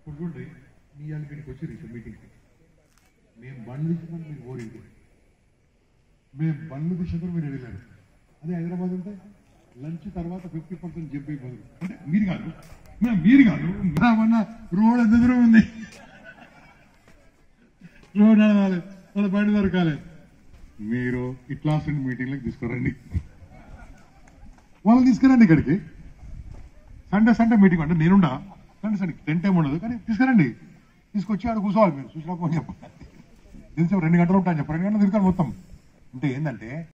ఇప్పుడు చూడండి మీ ఇక్కడికి వచ్చి రీసెంట్ మీటింగ్కి మేము బండ్లు తీసుకున్నాం మీరు ఓరింటి మేము బండ్లు తీసుకున్నాం మీరు వెళ్ళారు అదే హైదరాబాద్ ఉంటే లంచ్ తర్వాత ఫిఫ్టీ పర్సెంట్ చెప్పే బదులు అంటే మీరు కాదు మేము మీరు కాదు మన రోడ్ ఎంత దూరం ఉంది రోడ్ నడవాలి మన బండి దొరకాలి మీరు ఇట్లా మీటింగ్లకు తీసుకురండి వాళ్ళని తీసుకురండి ఇక్కడికి సండే సండే మీటింగ్ అంటే నేనుండా సండే సండే టెన్ టైం ఉండదు కానీ తీసుకురండి తీసుకొచ్చి ఆడ కూర్చోవాలి మీరు చూసినా ఫోన్ చెప్పండి తెలిసి రెండు గంటలు ఉంటాయని చెప్పండి రెండు గంటలు తిరుగుతాను మొత్తం అంటే ఏంటంటే